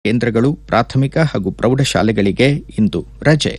ಕೇಂದ್ರಗಳು ಪ್ರಾಥಮಿಕ ಹಾಗೂ ಪ್ರೌಢಶಾಲೆಗಳಿಗೆ ಇಂದು ರಜೆ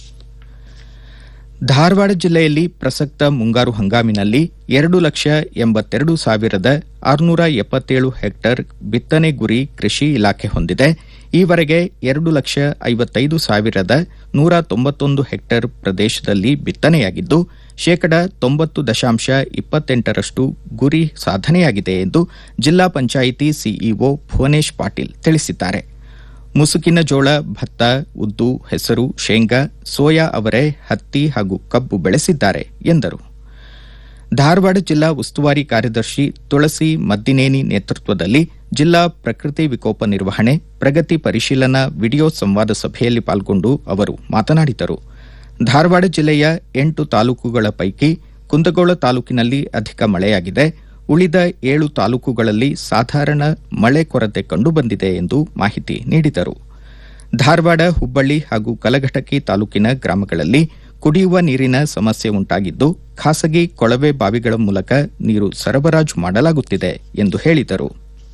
ಧಾರವಾಡ ಜಿಲ್ಲೆಯಲ್ಲಿ ಪ್ರಸಕ್ತ ಮುಂಗಾರು ಹಂಗಾಮಿನಲ್ಲಿ ಎರಡು ಲಕ್ಷ ಎಂಬತ್ತೆರಡು ಸಾವಿರದ ಆರುನೂರ ಎಪ್ಪತ್ತೇಳು ಹೆಕ್ಟೇರ್ ಬಿತ್ತನೆ ಗುರಿ ಕೃಷಿ ಇಲಾಖೆ ಹೊಂದಿದೆ ಈವರೆಗೆ ಎರಡು ಲಕ್ಷ ಐವತ್ತೈದು ಸಾವಿರದ ನೂರ ತೊಂಬತ್ತೊಂದು ಹೆಕ್ಟೇರ್ ಪ್ರದೇಶದಲ್ಲಿ ಬಿತ್ತನೆಯಾಗಿದ್ದು ಶೇಕಡ ತೊಂಬತ್ತು ದಶಾಂಶ ಇಪ್ಪತ್ತೆಂಟರಷ್ಟು ಗುರಿ ಸಾಧನೆಯಾಗಿದೆ ಎಂದು ಜಿಲ್ಲಾ ಪಂಚಾಯಿತಿ ಸಿಇಒ ಭುವನೇಶ್ ಪಾಟೀಲ್ ತಿಳಿಸಿದ್ದಾರೆ ಮುಸುಕಿನ ಜೋಳ ಭತ್ತ ಉದ್ದು ಹೆಸರು ಶೇಂಗಾ ಸೋಯಾ ಅವರೆ ಹತ್ತಿ ಹಾಗೂ ಕಬ್ಬು ಬೆಳೆಸಿದ್ದಾರೆ ಎಂದರು ಧಾರವಾಡ ಜಿಲ್ಲಾ ಉಸ್ತುವಾರಿ ಕಾರ್ಯದರ್ಶಿ ತುಳಸಿ ಮದ್ದಿನೇನಿ ನೇತೃತ್ವದಲ್ಲಿ ಜಿಲ್ಲಾ ಪ್ರಕೃತಿ ವಿಕೋಪ ನಿರ್ವಹಣೆ ಪ್ರಗತಿ ಪರಿಶೀಲನಾ ವಿಡಿಯೋ ಸಂವಾದ ಸಭೆಯಲ್ಲಿ ಪಾಲ್ಗೊಂಡು ಅವರು ಮಾತನಾಡಿದರು ಧಾರವಾಡ ಜಿಲ್ಲೆಯ ಎಂಟು ತಾಲೂಕುಗಳ ಪೈಕಿ ಕುಂದಗೋಳ ತಾಲೂಕಿನಲ್ಲಿ ಅಧಿಕ ಮಳೆಯಾಗಿದೆ ಉಳಿದ ಏಳು ತಾಲೂಕುಗಳಲ್ಲಿ ಸಾಧಾರಣ ಮಳೆ ಕೊರತೆ ಕಂಡುಬಂದಿದೆ ಎಂದು ಮಾಹಿತಿ ನೀಡಿದರು ಧಾರವಾಡ ಹುಬ್ಬಳ್ಳಿ ಹಾಗೂ ಕಲಘಟಕಿ ತಾಲೂಕಿನ ಗ್ರಾಮಗಳಲ್ಲಿ ಕುಡಿಯುವ ನೀರಿನ ಸಮಸ್ಯೆ ಉಂಟಾಗಿದ್ದು ಖಾಸಗಿ ಕೊಳವೆ ಬಾವಿಗಳ ಮೂಲಕ ನೀರು ಸರಬರಾಜು ಮಾಡಲಾಗುತ್ತಿದೆ ಎಂದು ಹೇಳಿದರು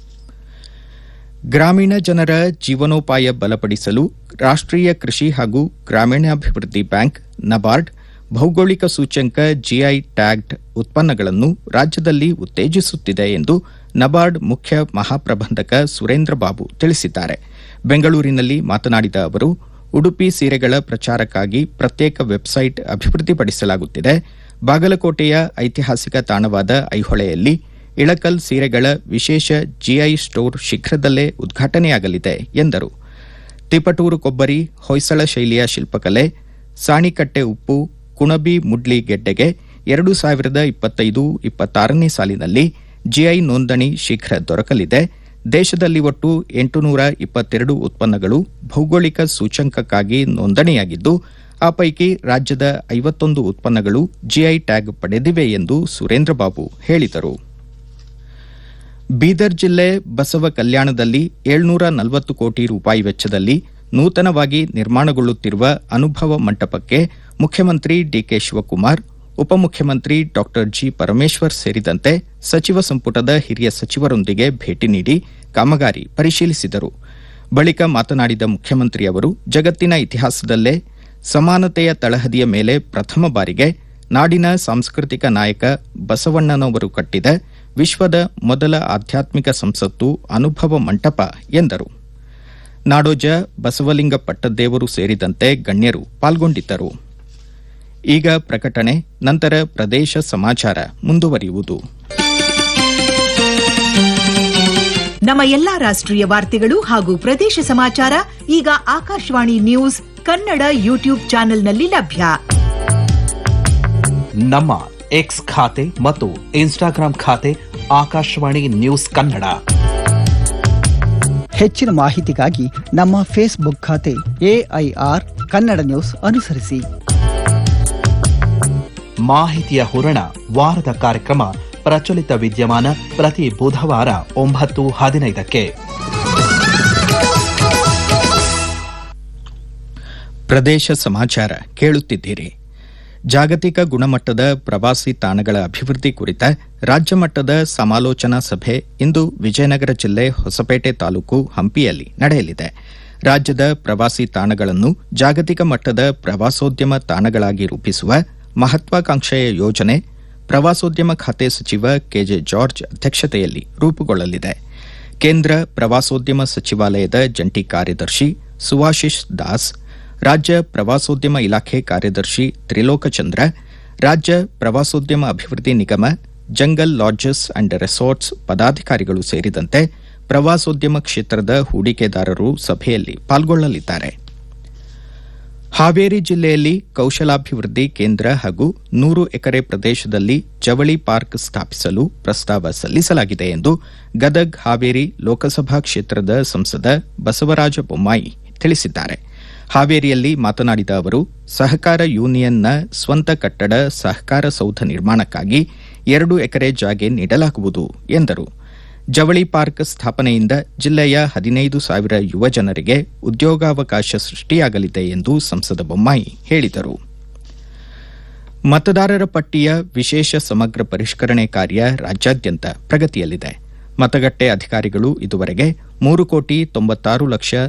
ಗ್ರಾಮೀಣ ಜನರ ಜೀವನೋಪಾಯ ಬಲಪಡಿಸಲು ರಾಷ್ಟೀಯ ಕೃಷಿ ಹಾಗೂ ಗ್ರಾಮೀಣಾಭಿವೃದ್ಧಿ ಬ್ಯಾಂಕ್ ನಬಾರ್ಡ್ ಭೌಗೋಳಿಕ ಸೂಚ್ಯಂಕ ಜಿಐ ಟ್ಯಾಗ್ಡ್ ಉತ್ಪನ್ನಗಳನ್ನು ರಾಜ್ಯದಲ್ಲಿ ಉತ್ತೇಜಿಸುತ್ತಿದೆ ಎಂದು ನಬಾರ್ಡ್ ಮುಖ್ಯ ಮಹಾಪ್ರಬಂಧಕ ಸುರೇಂದ್ರ ಬಾಬು ತಿಳಿಸಿದ್ದಾರೆ ಬೆಂಗಳೂರಿನಲ್ಲಿ ಮಾತನಾಡಿದ ಅವರು ಉಡುಪಿ ಸೀರೆಗಳ ಪ್ರಚಾರಕ್ಕಾಗಿ ಪ್ರತ್ಯೇಕ ವೆಬ್ಸೈಟ್ ಅಭಿವೃದ್ಧಿಪಡಿಸಲಾಗುತ್ತಿದೆ ಬಾಗಲಕೋಟೆಯ ಐತಿಹಾಸಿಕ ತಾಣವಾದ ಐಹೊಳೆಯಲ್ಲಿ ಇಳಕಲ್ ಸೀರೆಗಳ ವಿಶೇಷ ಜಿಐ ಸ್ಟೋರ್ ಶೀಘ್ರದಲ್ಲೇ ಉದ್ಘಾಟನೆಯಾಗಲಿದೆ ಎಂದರು ತಿಪಟೂರು ಕೊಬ್ಬರಿ ಹೊಯ್ಸಳ ಶೈಲಿಯ ಶಿಲ್ಪಕಲೆ ಸಾಣಿಕಟ್ಟೆ ಉಪ್ಪು ಕುಣಬಿ ಮುಡ್ಲಿ ಗೆಡ್ಡೆಗೆ ಎರಡು ಸಾವಿರದ ಇಪ್ಪತ್ತೈದು ಇಪ್ಪತ್ತಾರನೇ ಸಾಲಿನಲ್ಲಿ ಜಿಐ ನೋಂದಣಿ ಶೀಘ್ರ ದೊರಕಲಿದೆ ದೇಶದಲ್ಲಿ ಒಟ್ಟು ಎಂಟುನೂರ ಇಪ್ಪತ್ತೆರಡು ಉತ್ಪನ್ನಗಳು ಭೌಗೋಳಿಕ ಸೂಚ್ಯಂಕಕ್ಕಾಗಿ ನೋಂದಣಿಯಾಗಿದ್ದು ಆ ಪೈಕಿ ರಾಜ್ಯದ ಐವತ್ತೊಂದು ಉತ್ಪನ್ನಗಳು ಜಿಐ ಟ್ಯಾಗ್ ಪಡೆದಿವೆ ಎಂದು ಸುರೇಂದ್ರ ಬಾಬು ಹೇಳಿದರು ಬೀದರ್ ಜಿಲ್ಲೆ ಬಸವ ಕಲ್ಯಾಣದಲ್ಲಿ ಏಳ್ನೂರ ನಲವತ್ತು ಕೋಟಿ ರೂಪಾಯಿ ವೆಚ್ಚದಲ್ಲಿ ನೂತನವಾಗಿ ನಿರ್ಮಾಣಗೊಳ್ಳುತ್ತಿರುವ ಅನುಭವ ಮಂಟಪಕ್ಕೆ ಮುಖ್ಯಮಂತ್ರಿ ಡಿಕೆ ಶಿವಕುಮಾರ್ ಉಪಮುಖ್ಯಮಂತ್ರಿ ಡಾ ಜಿ ಪರಮೇಶ್ವರ್ ಸೇರಿದಂತೆ ಸಚಿವ ಸಂಪುಟದ ಹಿರಿಯ ಸಚಿವರೊಂದಿಗೆ ಭೇಟಿ ನೀಡಿ ಕಾಮಗಾರಿ ಪರಿಶೀಲಿಸಿದರು ಬಳಿಕ ಮಾತನಾಡಿದ ಮುಖ್ಯಮಂತ್ರಿ ಅವರು ಜಗತ್ತಿನ ಇತಿಹಾಸದಲ್ಲೇ ಸಮಾನತೆಯ ತಳಹದಿಯ ಮೇಲೆ ಪ್ರಥಮ ಬಾರಿಗೆ ನಾಡಿನ ಸಾಂಸ್ಕೃತಿಕ ನಾಯಕ ಬಸವಣ್ಣನವರು ಕಟ್ಟಿದ ವಿಶ್ವದ ಮೊದಲ ಆಧ್ಯಾತ್ಮಿಕ ಸಂಸತ್ತು ಅನುಭವ ಮಂಟಪ ಎಂದರು ನಾಡೋಜ ಬಸವಲಿಂಗ ಪಟ್ಟದೇವರು ಸೇರಿದಂತೆ ಗಣ್ಯರು ಪಾಲ್ಗೊಂಡಿದ್ದರು ಈಗ ಪ್ರಕಟಣೆ ನಂತರ ಪ್ರದೇಶ ಸಮಾಚಾರ ಮುಂದುವರಿಯುವುದು ನಮ್ಮ ಎಲ್ಲಾ ರಾಷ್ಟ್ರೀಯ ವಾರ್ತೆಗಳು ಹಾಗೂ ಪ್ರದೇಶ ಸಮಾಚಾರ ಈಗ ಆಕಾಶವಾಣಿ ನ್ಯೂಸ್ ಕನ್ನಡ ಯೂಟ್ಯೂಬ್ ಚಾನೆಲ್ನಲ್ಲಿ ಲಭ್ಯ ನಮ್ಮ ಎಕ್ಸ್ ಖಾತೆ ಮತ್ತು ಇನ್ಸ್ಟಾಗ್ರಾಂ ಖಾತೆ ಆಕಾಶವಾಣಿ ನ್ಯೂಸ್ ಕನ್ನಡ ಹೆಚ್ಚಿನ ಮಾಹಿತಿಗಾಗಿ ನಮ್ಮ ಫೇಸ್ಬುಕ್ ಖಾತೆ ಎಐಆರ್ ಕನ್ನಡ ನ್ಯೂಸ್ ಅನುಸರಿಸಿ ಮಾಹಿತಿಯ ಹೂರಣ ವಾರದ ಕಾರ್ಯಕ್ರಮ ಪ್ರಚಲಿತ ವಿದ್ಯಮಾನ ಪ್ರತಿ ಬುಧವಾರ ಒಂಬತ್ತು ಹದಿನೈದಕ್ಕೆ ಪ್ರದೇಶ ಸಮಾಚಾರ ಕೇಳುತ್ತಿದ್ದೀರಿ ಜಾಗತಿಕ ಗುಣಮಟ್ಟದ ಪ್ರವಾಸಿ ತಾಣಗಳ ಅಭಿವೃದ್ಧಿ ಕುರಿತ ರಾಜ್ಯ ಮಟ್ಟದ ಸಮಾಲೋಚನಾ ಸಭೆ ಇಂದು ವಿಜಯನಗರ ಜಿಲ್ಲೆ ಹೊಸಪೇಟೆ ತಾಲೂಕು ಹಂಪಿಯಲ್ಲಿ ನಡೆಯಲಿದೆ ರಾಜ್ಯದ ಪ್ರವಾಸಿ ತಾಣಗಳನ್ನು ಜಾಗತಿಕ ಮಟ್ಟದ ಪ್ರವಾಸೋದ್ಯಮ ತಾಣಗಳಾಗಿ ರೂಪಿಸುವ ಮಹತ್ವಾಕಾಂಕ್ಷೆಯ ಯೋಜನೆ ಪ್ರವಾಸೋದ್ಯಮ ಖಾತೆ ಸಚಿವ ಕೆಜೆ ಜಾರ್ಜ್ ಅಧ್ಯಕ್ಷತೆಯಲ್ಲಿ ರೂಪುಗೊಳ್ಳಲಿದೆ ಕೇಂದ್ರ ಪ್ರವಾಸೋದ್ಯಮ ಸಚಿವಾಲಯದ ಜಂಟಿ ಕಾರ್ಯದರ್ಶಿ ಸುವಾಶಿಶ್ ದಾಸ್ ರಾಜ್ಯ ಪ್ರವಾಸೋದ್ಯಮ ಇಲಾಖೆ ಕಾರ್ಯದರ್ಶಿ ತ್ರಿಲೋಕಚಂದ್ರ ರಾಜ್ಯ ಪ್ರವಾಸೋದ್ಯಮ ಅಭಿವೃದ್ಧಿ ನಿಗಮ ಜಂಗಲ್ ಲಾಡ್ಜಸ್ ಅಂಡ್ ರೆಸಾರ್ಟ್ಸ್ ಪದಾಧಿಕಾರಿಗಳು ಸೇರಿದಂತೆ ಪ್ರವಾಸೋದ್ಯಮ ಕ್ಷೇತ್ರದ ಹೂಡಿಕೆದಾರರು ಸಭೆಯಲ್ಲಿ ಪಾಲ್ಗೊಳ್ಳಲಿದ್ದಾರೆ ಹಾವೇರಿ ಜಿಲ್ಲೆಯಲ್ಲಿ ಕೌಶಲಾಭಿವೃದ್ಧಿ ಕೇಂದ್ರ ಹಾಗೂ ನೂರು ಎಕರೆ ಪ್ರದೇಶದಲ್ಲಿ ಜವಳಿ ಪಾರ್ಕ್ ಸ್ಥಾಪಿಸಲು ಪ್ರಸ್ತಾವ ಸಲ್ಲಿಸಲಾಗಿದೆ ಎಂದು ಗದಗ್ ಹಾವೇರಿ ಲೋಕಸಭಾ ಕ್ಷೇತ್ರದ ಸಂಸದ ಬಸವರಾಜ ಬೊಮ್ಮಾಯಿ ತಿಳಿಸಿದ್ದಾರೆ ಹಾವೇರಿಯಲ್ಲಿ ಮಾತನಾಡಿದ ಅವರು ಸಹಕಾರ ಯೂನಿಯನ್ನ ಸ್ವಂತ ಕಟ್ಟಡ ಸಹಕಾರ ಸೌಧ ನಿರ್ಮಾಣಕ್ಕಾಗಿ ಎರಡು ಎಕರೆ ಜಾಗೆ ನೀಡಲಾಗುವುದು ಎಂದರು ಜವಳಿ ಪಾರ್ಕ್ ಸ್ಥಾಪನೆಯಿಂದ ಜಿಲ್ಲೆಯ ಹದಿನೈದು ಸಾವಿರ ಯುವ ಜನರಿಗೆ ಉದ್ಯೋಗಾವಕಾಶ ಸೃಷ್ಟಿಯಾಗಲಿದೆ ಎಂದು ಸಂಸದ ಬೊಮ್ಮಾಯಿ ಹೇಳಿದರು ಮತದಾರರ ಪಟ್ಟಿಯ ವಿಶೇಷ ಸಮಗ್ರ ಪರಿಷ್ಕರಣೆ ಕಾರ್ಯ ರಾಜ್ಯಾದ್ಯಂತ ಪ್ರಗತಿಯಲ್ಲಿದೆ ಮತಗಟ್ಟೆ ಅಧಿಕಾರಿಗಳು ಇದುವರೆಗೆ ಮೂರು ಕೋಟಿ ತೊಂಬತ್ತಾರು ಲಕ್ಷ